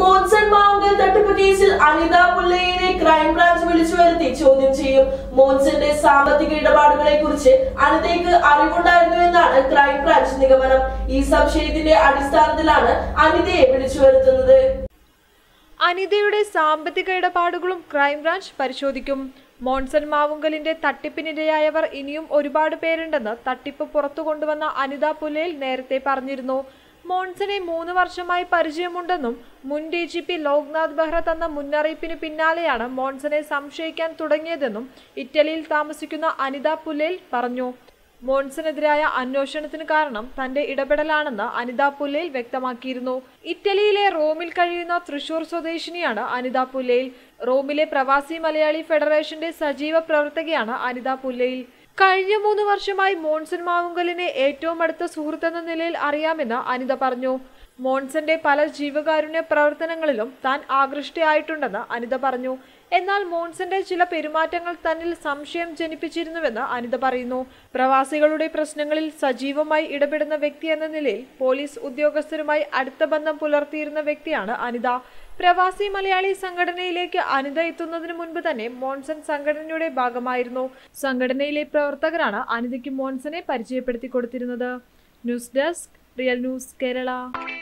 മോൺസൺ മാവുങ്കൽ തട്ടിപ്പ് കേസിൽ അനിത പുല്ലയിനെ ക്രൈംബ്രാഞ്ച് വിളിച്ചു വരുത്തി ചോദ്യം ചെയ്യും മോൺസന്റെ സാമ്പത്തിക ഇടപാടുകളെ കുറിച്ച് അനിതയ്ക്ക് അറിവുണ്ടായിരുന്നു എന്നാണ് ക്രൈംബ്രാഞ്ച് നിഗമനം ഈ സംശയത്തിന്റെ അടിസ്ഥാനത്തിലാണ് അനിതയെ വിളിച്ചു വരുത്തുന്നത് അനിതയുടെ സാമ്പത്തിക ഇടപാടുകളും ക്രൈംബ്രാഞ്ച് പരിശോധിക്കും മോൺസൺ മാവുങ്കലിന്റെ തട്ടിപ്പിനിരയായവർ ഇനിയും ഒരുപാട് പേരുണ്ടെന്ന് തട്ടിപ്പ് പുറത്തു കൊണ്ടുവന്ന അനിത പുലയിൽ നേരത്തെ പറഞ്ഞിരുന്നു മോൺസനെ മൂന്ന് വർഷമായി പരിചയമുണ്ടെന്നും മുൻ D G P Loknath Behra തന്ന മുന്നറിയിപ്പിന് പിന്നാലെയാണ് മോൺസനെ സംശയിക്കാൻ തുടങ്ങിയതെന്നും ഇറ്റലിയിൽ താമസിക്കുന്ന അനിത പുലേൽ പറഞ്ഞു മോൺസനെതിരായ അന്വേഷണത്തിന് കാരണം തന്റെ ഇടപെടലാണെന്ന് അനിത പുല്ലയിൽ വ്യക്തമാക്കിയിരുന്നു ഇറ്റലിയിലെ റോമിൽ കഴിയുന്ന തൃശൂർ സ്വദേശിനിയാണ് അനിത പുല്ലയിൽ റോമിലെ പ്രവാസി മലയാളി ഫെഡറേഷന്റെ സജീവ പ്രവർത്തകയാണ് അനിത പുല്ലയിൽ കഴിഞ്ഞ മൂന്ന് വർഷമായി മോൺസൺ മാവുങ്കലിനെ ഏറ്റവും അടുത്ത സുഹൃത്തെന്ന നിലയിൽ അറിയാമെന്ന് അനിത പറഞ്ഞു മോൺസന്റെ പല ജീവകാരുണ്യ പ്രവർത്തനങ്ങളിലും താൻ ആകൃഷ്ടയായിട്ടുണ്ടെന്ന് അനിത പറഞ്ഞു എന്നാൽ മോൺസന്റെ ചില പെരുമാറ്റങ്ങൾ തന്നിൽ സംശയം ജനിപ്പിച്ചിരുന്നുവെന്ന് അനിത പറയുന്നു പ്രവാസികളുടെ പ്രശ്നങ്ങളിൽ സജീവമായി ഇടപെടുന്ന വ്യക്തി എന്ന നിലയിൽ പോലീസ് ഉദ്യോഗസ്ഥരുമായി അടുത്ത ബന്ധം പുലർത്തിയിരുന്ന വ്യക്തിയാണ് അനിത പ്രവാസി മലയാളി സംഘടനയിലേക്ക് അനിത എത്തുന്നതിന് മുൻപ് തന്നെ മോൺസൺ സംഘടനയുടെ ഭാഗമായിരുന്നു സംഘടനയിലെ പ്രവർത്തകരാണ് അനിതയ്ക്ക് മോൺസനെ പരിചയപ്പെടുത്തി കൊടുത്തിരുന്നത് news desk real news Kerala